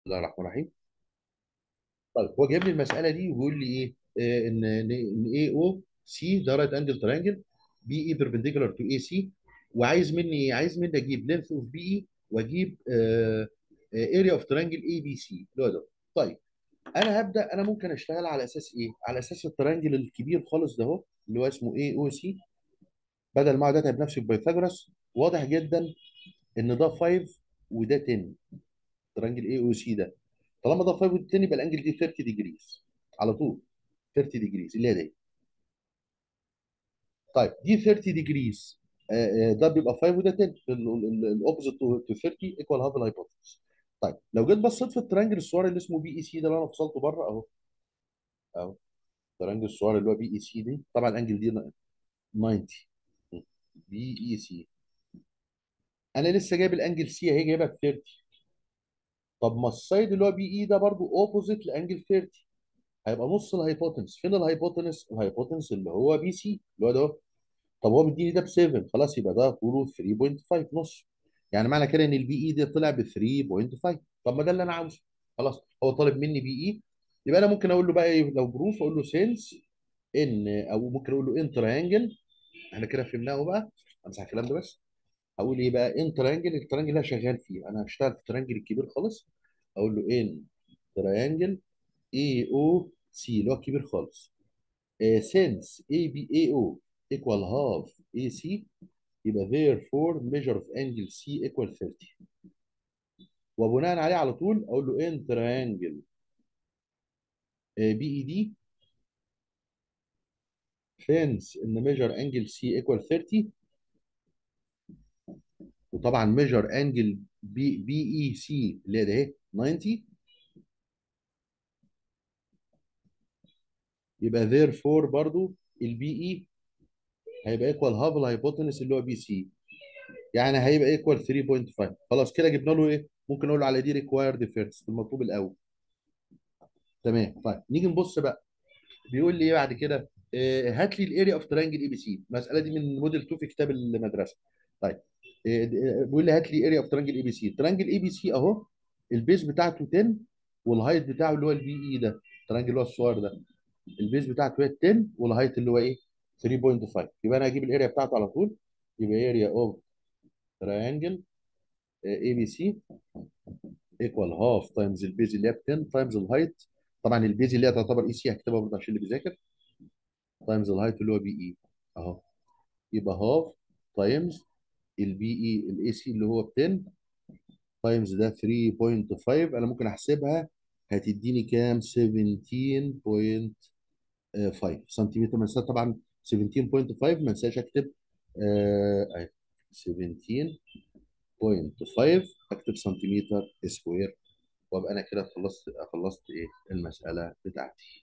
الله الرحمن الرحيم طيب هو جايب لي المساله دي وبيقول لي ايه آه ان ان ان اي او سي ده رايت انجل ترينجل بي اي بيربنديكولار تو اي سي وعايز مني ايه عايز مني اجيب لينث اوف بي اي واجيب اريا اوف ترينجل اي بي سي اللي هو ده طيب انا هبدا انا ممكن اشتغل على اساس ايه على اساس الترينجل الكبير خالص ده اهو اللي هو اسمه اي او سي بدل ما اقعد اتعب نفسي في بايثاغورس واضح جدا ان ده 5 وده 10 ترينجل اي او سي ده طالما ده 5 وده 10 يبقى الانجل دي 30 ديجريز على طول 30 ديجريز اللي هي دي طيب دي 30 ديجريز ده بيبقى 5 وده 10 الاوبوزيت تو 30 ايكوال هاف الهايبوثيسيس طيب لو جيت بصيت في الترينجل الصغير اللي اسمه بي اي سي ده اللي انا فصلته بره اهو اهو الترينجل الصغير اللي هو بي اي سي دي طبعا الانجل دي 90 بي اي سي انا لسه جايب الانجل سي اهي جايبها ب 30 طب ما السايد اللي هو بي اي ده برضو اوبوزيت لانجل 30 هيبقى نص الهايبوتنس فين الهايبوتنس الهايبوتنس اللي هو بي سي اللي هو ده طب هو مديني ده ب 7 خلاص يبقى ده طوله 3.5 نص يعني معنى كده ان البي اي ده طلع ب 3.5 طب ما ده اللي انا عاوزه خلاص هو طالب مني بي اي يبقى انا ممكن اقول له بقى ايه لو بروف اقول له سينس ان او ممكن اقول له ان تريانجل احنا كده فهمناه بقى امسح الكلام ده بس هقول ايه بقى ان تريانجل التريانجل اللي انا شغال فيه انا هشتغل في التريانجل الكبير خالص اقول له ان تريانجل اي او سي اللي هو الكبير خالص since ABAO equal half AC يبقى therefore measure of angle C equal 30 وبناء عليه على طول اقول له in triangle BED since ان measure angle C equal 30 وطبعا measure angle B BEC اللي هي ده اهي 90 يبقى therefore برضو البي اي هيبقى equal half الهايبوتنس اللي هو بي سي يعني هيبقى equal 3.5 خلاص كده جبنا له ايه ممكن نقول على دي required first المطلوب الاول تمام طيب نيجي نبص بقى بيقول لي ايه بعد كده آه هات لي الاريا اوف ترينجل اي بي سي المساله دي من موديل 2 في كتاب المدرسه طيب آه بيقول لي هات لي اريا اوف ترينجل اي بي سي ترينجل اي بي سي اهو البيز بتاعته 10 والهايت بتاعه اللي هو البي اي ده الترينجل اللي هو الصغير ده البيز بتاعته هي 10 والهايت اللي هو ايه 3.5 يبقى انا هجيب الاريا بتاعته على طول يبقى اريا اوف ترينجل اي بي سي ايكوال هاف تايمز البيز اللي هي ب 10 تايمز الهايت طبعا البيز اللي هي تعتبر اي سي هكتبها برضه عشان اللي بيذاكر تايمز الهايت اللي هو بي اي اهو يبقى هاف تايمز البي اي الاي سي اللي هو ب 10 تايمز ده 3.5 انا ممكن احسبها هتديني كام 17.5 سنتيمتر ما طبعا 17.5 ما انساش اكتب آه 17 0.5 اكتب سنتيمتر سكوير وابقى انا كده خلصت خلصت ايه المساله بتاعتي